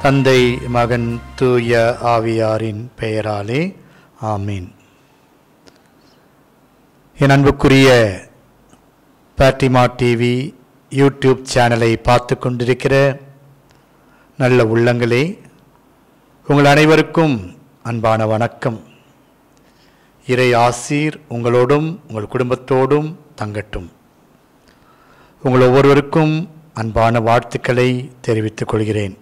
தந்தை மகன் தூய ஆவியாரின் பெயராலே ஆமீன் என் அன்புக்குரிய பேட்டிமா டிவி யூடியூப் சேனலை பார்த்து கொண்டிருக்கிற நல்ல உள்ளங்களே உங்கள் அனைவருக்கும் அன்பான வணக்கம் இறை ஆசீர் உங்களோடும் உங்கள் குடும்பத்தோடும் தங்கட்டும் உங்கள் ஒவ்வொருவருக்கும் அன்பான வாழ்த்துக்களை தெரிவித்துக் கொள்கிறேன்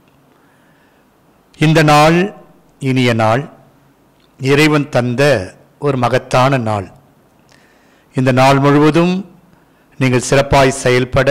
இந்த நாள் இனிய நாள் இறைவன் தந்த ஒரு மகத்தான நாள் இந்த நாள் முழுவதும் நீங்கள் சிறப்பாய் செயல்பட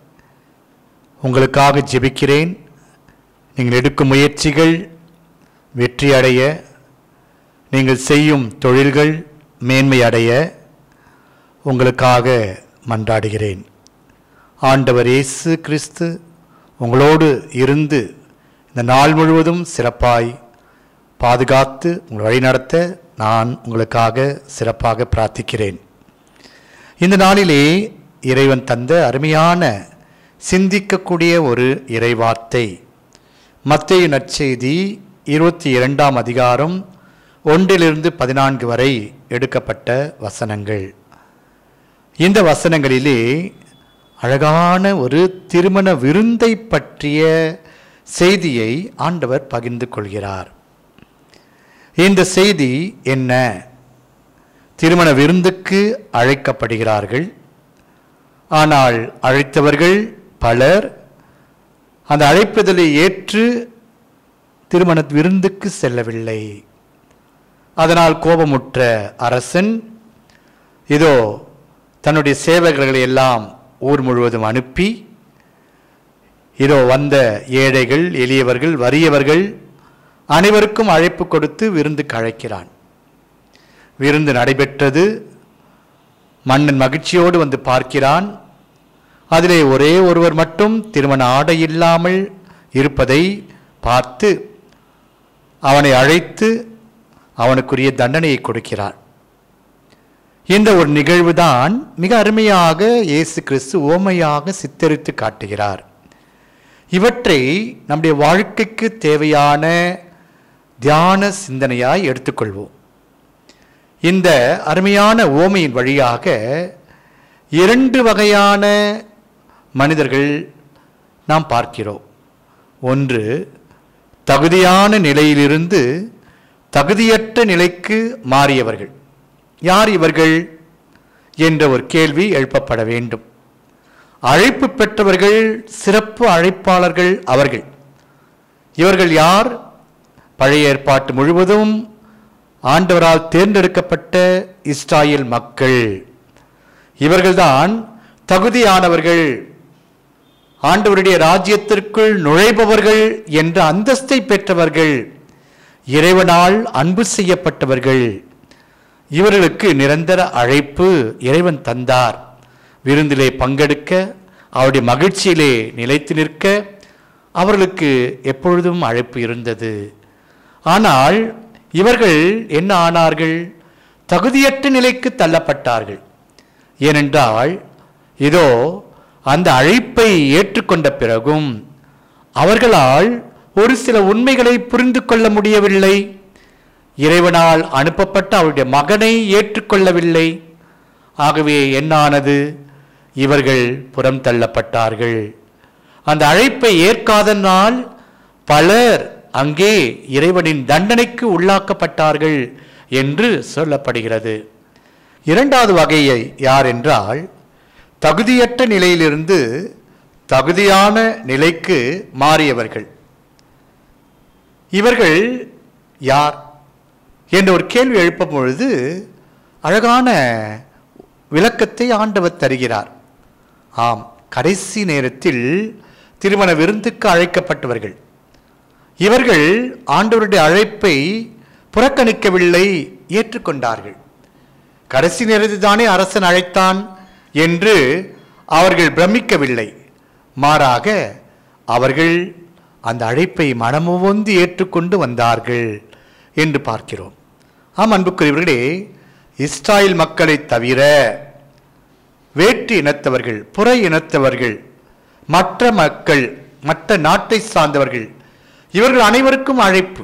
உங்களுக்காக ஜெபிக்கிறேன் நீங்கள் எடுக்கும் முயற்சிகள் வெற்றி அடைய நீங்கள் செய்யும் தொழில்கள் மேன்மை அடைய உங்களுக்காக மன்றாடுகிறேன் ஆண்டவர் இயேசு கிறிஸ்து உங்களோடு இருந்து இந்த நாள் முழுவதும் சிறப்பாய் பாதுகாத்து உங்களை வழிநடத்த நான் உங்களுக்காக சிறப்பாக பிரார்த்திக்கிறேன் இந்த நாளிலே இறைவன் தந்த அருமையான சிந்திக்கக்கூடிய ஒரு இறைவார்த்தை மத்தேயு நற்செய்தி இருபத்தி இரண்டாம் அதிகாரம் ஒன்றிலிருந்து பதினான்கு வரை எடுக்கப்பட்ட வசனங்கள் இந்த வசனங்களிலே அழகான ஒரு திருமண விருந்தை பற்றிய செய்தியை ஆண்டவர் பகிர்ந்து கொள்கிறார் இந்த செய்தி என்ன திருமண விருந்துக்கு அழைக்கப்படுகிறார்கள் ஆனால் அழைத்தவர்கள் பலர் அந்த அழைப்புதலை ஏற்று திருமண விருந்துக்கு செல்லவில்லை அதனால் கோபமுற்ற அரசன் இதோ தன்னுடைய சேவகர்களை எல்லாம் ஊர் முழுவதும் அனுப்பி இதோ வந்த ஏழைகள் எளியவர்கள் வறியவர்கள் அனைவருக்கும் அழைப்பு கொடுத்து விருந்துக்கு அழைக்கிறான் விருந்து நடைபெற்றது மன்னன் மகிழ்ச்சியோடு வந்து பார்க்கிறான் அதிலே ஒரே ஒருவர் மட்டும் திருமண ஆடை இல்லாமல் இருப்பதை பார்த்து அவனை அழைத்து அவனுக்குரிய தண்டனையை கொடுக்கிறார் இந்த ஒரு நிகழ்வுதான் மிக அருமையாக இயேசு கிறிஸ்து ஓமையாக சித்தரித்து காட்டுகிறார் இவற்றை நம்முடைய வாழ்க்கைக்கு தேவையான தியான சிந்தனையாய் எடுத்துக்கொள்வோம் இந்த அருமையான ஓமையின் வழியாக இரண்டு வகையான மனிதர்கள் நாம் பார்க்கிறோம் ஒன்று தகுதியான நிலையிலிருந்து தகுதியற்ற நிலைக்கு மாறியவர்கள் யார் இவர்கள் என்ற ஒரு கேள்வி எழுப்பப்பட வேண்டும் அழைப்பு பெற்றவர்கள் சிறப்பு அழைப்பாளர்கள் அவர்கள் இவர்கள் யார் பழைய ஏற்பாட்டு முழுவதும் ஆண்டவரால் தேர்ந்தெடுக்கப்பட்ட இஸ்ராயல் மக்கள் இவர்கள்தான் தகுதியானவர்கள் ஆண்டவருடைய ராஜ்யத்திற்குள் நுழைபவர்கள் என்ற அந்தஸ்தை பெற்றவர்கள் இறைவனால் அன்பு செய்யப்பட்டவர்கள் இவர்களுக்கு நிரந்தர அழைப்பு இறைவன் தந்தார் விருந்திலே பங்கெடுக்க அவருடைய மகிழ்ச்சியிலே நிலைத்து நிற்க அவர்களுக்கு எப்பொழுதும் அழைப்பு இருந்தது ஆனால் இவர்கள் என்ன ஆனார்கள் தகுதியற்ற நிலைக்கு தள்ளப்பட்டார்கள் ஏனென்றால் இதோ அந்த அழைப்பை ஏற்றுக்கொண்ட பிறகும் அவர்களால் ஒரு சில உண்மைகளை புரிந்து கொள்ள முடியவில்லை இறைவனால் அனுப்பப்பட்ட அவருடைய மகனை ஏற்றுக்கொள்ளவில்லை ஆகவே என்னானது இவர்கள் புறம் தள்ளப்பட்டார்கள் அந்த அழைப்பை ஏற்காதனால் பலர் அங்கே இறைவனின் தண்டனைக்கு உள்ளாக்கப்பட்டார்கள் என்று சொல்லப்படுகிறது இரண்டாவது வகையை யார் என்றால் தகுதியற்ற நிலையிலிருந்து தகுதியான நிலைக்கு மாறியவர்கள் இவர்கள் யார் என்ற ஒரு கேள்வி எழுப்பும் பொழுது அழகான விளக்கத்தை ஆண்டவர் தருகிறார் ஆம் கடைசி நேரத்தில் திருமண விருந்துக்கு அழைக்கப்பட்டவர்கள் இவர்கள் ஆண்டவருடைய அழைப்பை புறக்கணிக்கவில்லை ஏற்றுக்கொண்டார்கள் கடைசி நேரத்தில் தானே அரசன் அழைத்தான் என்று அவர்கள் பிரமிக்கவில்லை மாறாக அவர்கள் அந்த அழைப்பை மனமுவந்து ஏற்றுக்கொண்டு வந்தார்கள் என்று பார்க்கிறோம் ஆம் அன்புக்குரியவர்களே இஸ்ராயல் மக்களை தவிர வேற்று இனத்தவர்கள் புற இனத்தவர்கள் மற்ற மக்கள் மற்ற நாட்டை சார்ந்தவர்கள் இவர்கள் அனைவருக்கும் அழைப்பு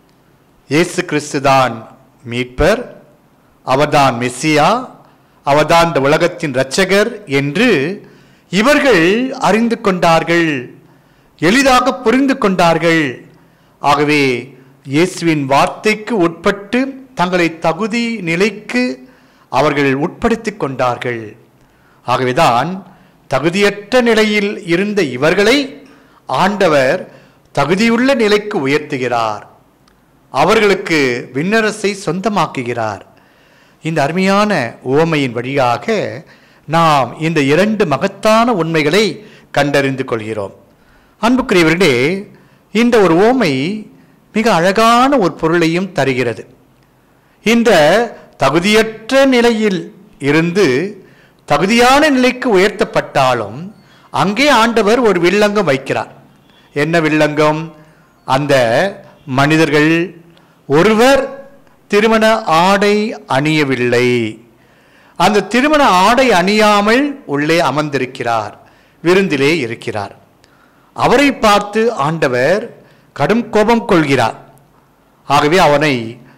இயேசு கிறிஸ்து தான் மீட்பர் அவர்தான் மெஸ்ஸியா அவர்தான் இந்த உலகத்தின் இரட்சகர் என்று இவர்கள் அறிந்து கொண்டார்கள் எளிதாக புரிந்து கொண்டார்கள் ஆகவே இயேசுவின் வார்த்தைக்கு உட்பட்டு தங்களை தகுதி நிலைக்கு அவர்கள் உட்படுத்திக் கொண்டார்கள் ஆகவேதான் தகுதியற்ற நிலையில் இருந்த இவர்களை ஆண்டவர் தகுதியுள்ள நிலைக்கு உயர்த்துகிறார் அவர்களுக்கு விண்ணரசை சொந்தமாக்குகிறார் இந்த அருமையான உவமையின் வழியாக நாம் இந்த இரண்டு மகத்தான உண்மைகளை கண்டறிந்து கொள்கிறோம் அன்புக்குரியவர்களே இந்த ஒரு உவமை மிக அழகான ஒரு பொருளையும் தருகிறது இந்த தகுதியற்ற நிலையில் இருந்து தகுதியான நிலைக்கு உயர்த்தப்பட்டாலும் அங்கே ஆண்டவர் ஒரு வில்லங்கம் வைக்கிறார் என்ன வில்லங்கம் அந்த மனிதர்கள் ஒருவர் திருமண ஆடை அணியவில்லை அந்த திருமண ஆடை அணியாமல் உள்ளே அமர்ந்திருக்கிறார் விருந்திலே இருக்கிறார் அவரை பார்த்து ஆண்டவர் கடும் கோபம் கொள்கிறார் ஆகவே அவனை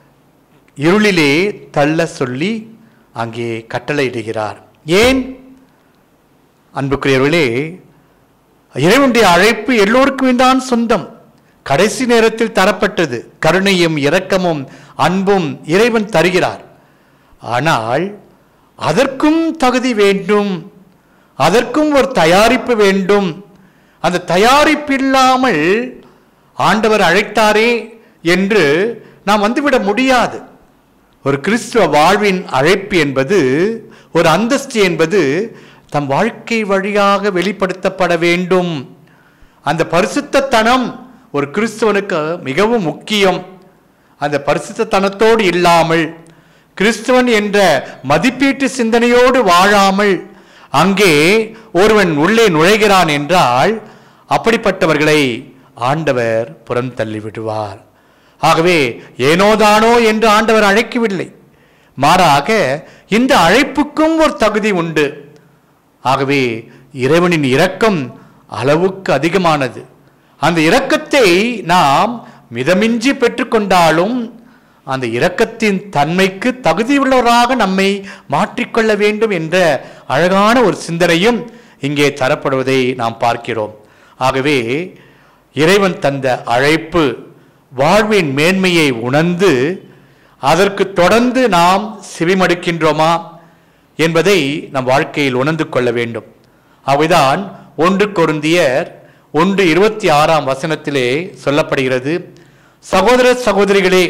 இருளிலே தள்ள சொல்லி அங்கே கட்டளையிடுகிறார் ஏன் அன்புக்குரியவர்களே இறைவனுடைய அழைப்பு எல்லோருக்குமே தான் சொந்தம் கடைசி நேரத்தில் தரப்பட்டது கருணையும் இரக்கமும் அன்பும் இறைவன் தருகிறார் ஆனால் அதற்கும் தகுதி வேண்டும் அதற்கும் ஒரு தயாரிப்பு வேண்டும் அந்த தயாரிப்பு இல்லாமல் ஆண்டவர் அழைத்தாரே என்று நாம் வந்துவிட முடியாது ஒரு கிறிஸ்துவ வாழ்வின் அழைப்பு என்பது ஒரு அந்தஸ்து என்பது தம் வாழ்க்கை வழியாக வெளிப்படுத்தப்பட வேண்டும் அந்த பரிசுத்தத்தனம் ஒரு கிறிஸ்துவனுக்கு மிகவும் முக்கியம் அந்த பரிசுத்தத்தனத்தோடு இல்லாமல் கிறிஸ்துவன் என்ற மதிப்பீட்டு சிந்தனையோடு வாழாமல் அங்கே ஒருவன் உள்ளே நுழைகிறான் என்றால் அப்படிப்பட்டவர்களை ஆண்டவர் புறம் தள்ளி விடுவார் ஆகவே ஏனோதானோ என்று ஆண்டவர் அழைக்கவில்லை மாறாக இந்த அழைப்புக்கும் ஒரு தகுதி உண்டு ஆகவே இறைவனின் இரக்கம் அளவுக்கு அதிகமானது அந்த இரக்கத்தை நாம் மிதமின்றி பெற்றுக்கொண்டாலும் அந்த இரக்கத்தின் தன்மைக்கு தகுதியுள்ளவராக நம்மை மாற்றிக்கொள்ள வேண்டும் என்ற அழகான ஒரு சிந்தனையும் இங்கே தரப்படுவதை நாம் பார்க்கிறோம் ஆகவே இறைவன் தந்த அழைப்பு வாழ்வின் மேன்மையை உணர்ந்து அதற்கு தொடர்ந்து நாம் செவிமடுக்கின்றோமா என்பதை நம் வாழ்க்கையில் உணர்ந்து கொள்ள வேண்டும் அவைதான் ஒன்று கொருந்தியர் ஒன்று இருபத்தி ஆறாம் வசனத்திலே சொல்லப்படுகிறது சகோதர சகோதரிகளே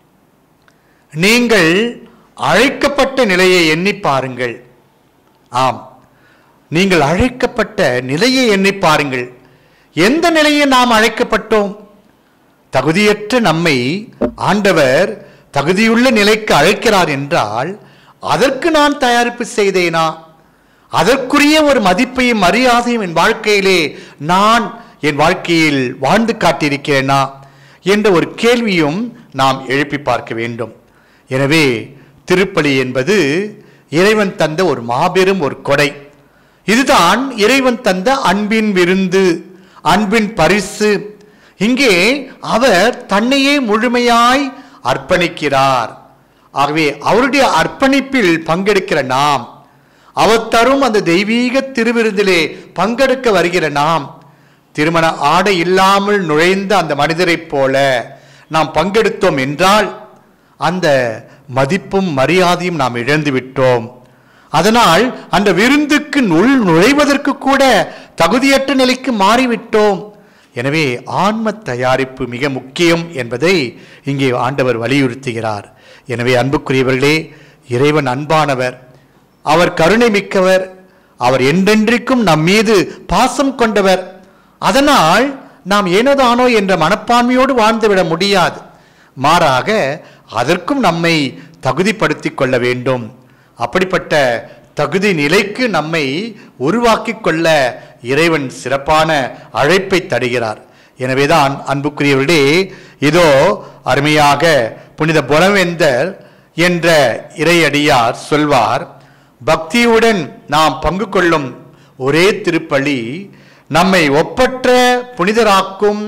நீங்கள் அழைக்கப்பட்ட நிலையை எண்ணி பாருங்கள் ஆம் நீங்கள் அழைக்கப்பட்ட நிலையை எண்ணி பாருங்கள் எந்த நிலையை நாம் அழைக்கப்பட்டோம் தகுதியற்ற நம்மை ஆண்டவர் தகுதியுள்ள நிலைக்கு அழைக்கிறார் என்றால் அதற்கு நான் தயாரிப்பு செய்தேனா அதற்குரிய ஒரு மதிப்பையும் மரியாதையும் என் வாழ்க்கையிலே நான் என் வாழ்க்கையில் வாழ்ந்து காட்டியிருக்கிறேனா என்ற ஒரு கேள்வியும் நாம் எழுப்பி பார்க்க வேண்டும் எனவே திருப்பலி என்பது இறைவன் தந்த ஒரு மாபெரும் ஒரு கொடை இதுதான் இறைவன் தந்த அன்பின் விருந்து அன்பின் பரிசு இங்கே அவர் தன்னையே முழுமையாய் அர்ப்பணிக்கிறார் ஆகவே அவருடைய அர்ப்பணிப்பில் பங்கெடுக்கிற நாம் அவர் தரும் அந்த தெய்வீக திருவிருந்திலே பங்கெடுக்க வருகிற நாம் திருமண ஆடை இல்லாமல் நுழைந்த அந்த மனிதரைப் போல நாம் பங்கெடுத்தோம் என்றால் அந்த மதிப்பும் மரியாதையும் நாம் இழந்து விட்டோம் அதனால் அந்த விருந்துக்கு உள் நுழைவதற்கு கூட தகுதியற்ற நிலைக்கு மாறிவிட்டோம் எனவே ஆன்ம தயாரிப்பு மிக முக்கியம் என்பதை இங்கே ஆண்டவர் வலியுறுத்துகிறார் எனவே அன்புக்குரியவர்களே இறைவன் அன்பானவர் அவர் கருணை மிக்கவர் அவர் என்றென்றைக்கும் நம் மீது பாசம் கொண்டவர் அதனால் நாம் ஏனோதானோ என்ற மனப்பான்மையோடு வாழ்ந்துவிட முடியாது மாறாக அதற்கும் நம்மை தகுதிப்படுத்திக் கொள்ள வேண்டும் அப்படிப்பட்ட தகுதி நிலைக்கு நம்மை உருவாக்கி கொள்ள இறைவன் சிறப்பான அழைப்பை தருகிறார் எனவேதான் அன்புக்குரியவர்களே இதோ அருமையாக புனித புலவேந்தர் என்ற இறையடியார் சொல்வார் பக்தியுடன் நாம் பங்கு கொள்ளும் ஒரே திருப்பலி நம்மை ஒப்பற்ற புனிதராக்கும்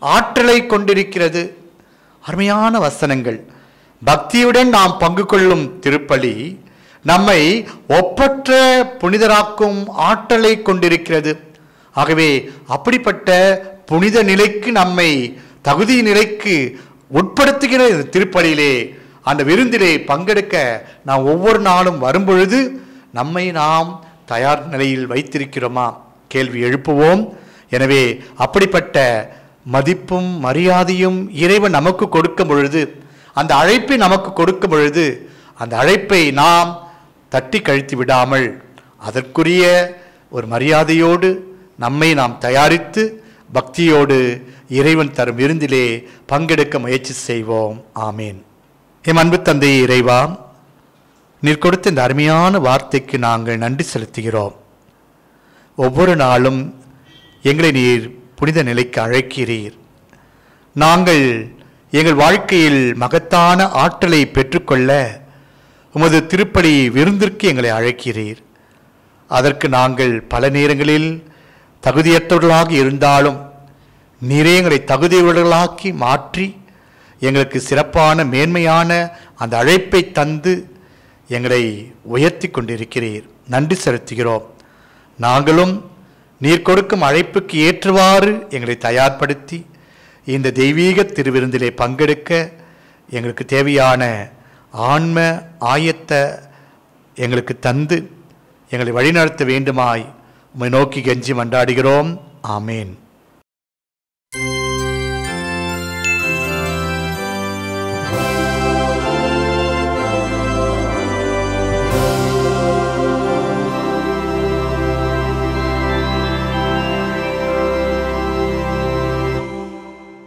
ஆற்றலை கொண்டிருக்கிறது அருமையான வசனங்கள் பக்தியுடன் நாம் பங்கு கொள்ளும் திருப்பலி நம்மை ஒப்பற்ற புனிதராக்கும் ஆற்றலை கொண்டிருக்கிறது ஆகவே அப்படிப்பட்ட புனித நிலைக்கு நம்மை தகுதி நிலைக்கு உட்படுத்துகிற இந்த திருப்பலியிலே அந்த விருந்திலே பங்கெடுக்க நாம் ஒவ்வொரு நாளும் வரும்பொழுது நம்மை நாம் தயார் நிலையில் வைத்திருக்கிறோமா கேள்வி எழுப்புவோம் எனவே அப்படிப்பட்ட மதிப்பும் மரியாதையும் இறைவன் நமக்கு கொடுக்கும் பொழுது அந்த அழைப்பை நமக்கு கொடுக்கும் பொழுது அந்த அழைப்பை நாம் தட்டி கழித்து விடாமல் அதற்குரிய ஒரு மரியாதையோடு நம்மை நாம் தயாரித்து பக்தியோடு இறைவன் தரும் விருந்திலே பங்கெடுக்க முயற்சி செய்வோம் ஆமீன் எம் அன்பு தந்தை இறைவா நீர் கொடுத்த இந்த அருமையான வார்த்தைக்கு நாங்கள் நன்றி செலுத்துகிறோம் ஒவ்வொரு நாளும் எங்களை நீர் புனித நிலைக்கு அழைக்கிறீர் நாங்கள் எங்கள் வாழ்க்கையில் மகத்தான ஆற்றலை பெற்றுக்கொள்ள உமது திருப்பலி விருந்திற்கு எங்களை அழைக்கிறீர் அதற்கு நாங்கள் பல நேரங்களில் தகுதியற்றவர்களாக இருந்தாலும் நீரே எங்களை தகுதியுள்ளவர்களாக்கி மாற்றி எங்களுக்கு சிறப்பான மேன்மையான அந்த அழைப்பை தந்து எங்களை உயர்த்தி கொண்டிருக்கிறீர் நன்றி செலுத்துகிறோம் நாங்களும் நீர் கொடுக்கும் அழைப்புக்கு ஏற்றவாறு எங்களை தயார்படுத்தி இந்த தெய்வீக திருவிருந்திலே பங்கெடுக்க எங்களுக்கு தேவையான ஆன்ம ஆயத்த எங்களுக்கு தந்து எங்களை வழிநடத்த வேண்டுமாய் உம்மை நோக்கி கெஞ்சி மன்றாடுகிறோம் ஆமேன்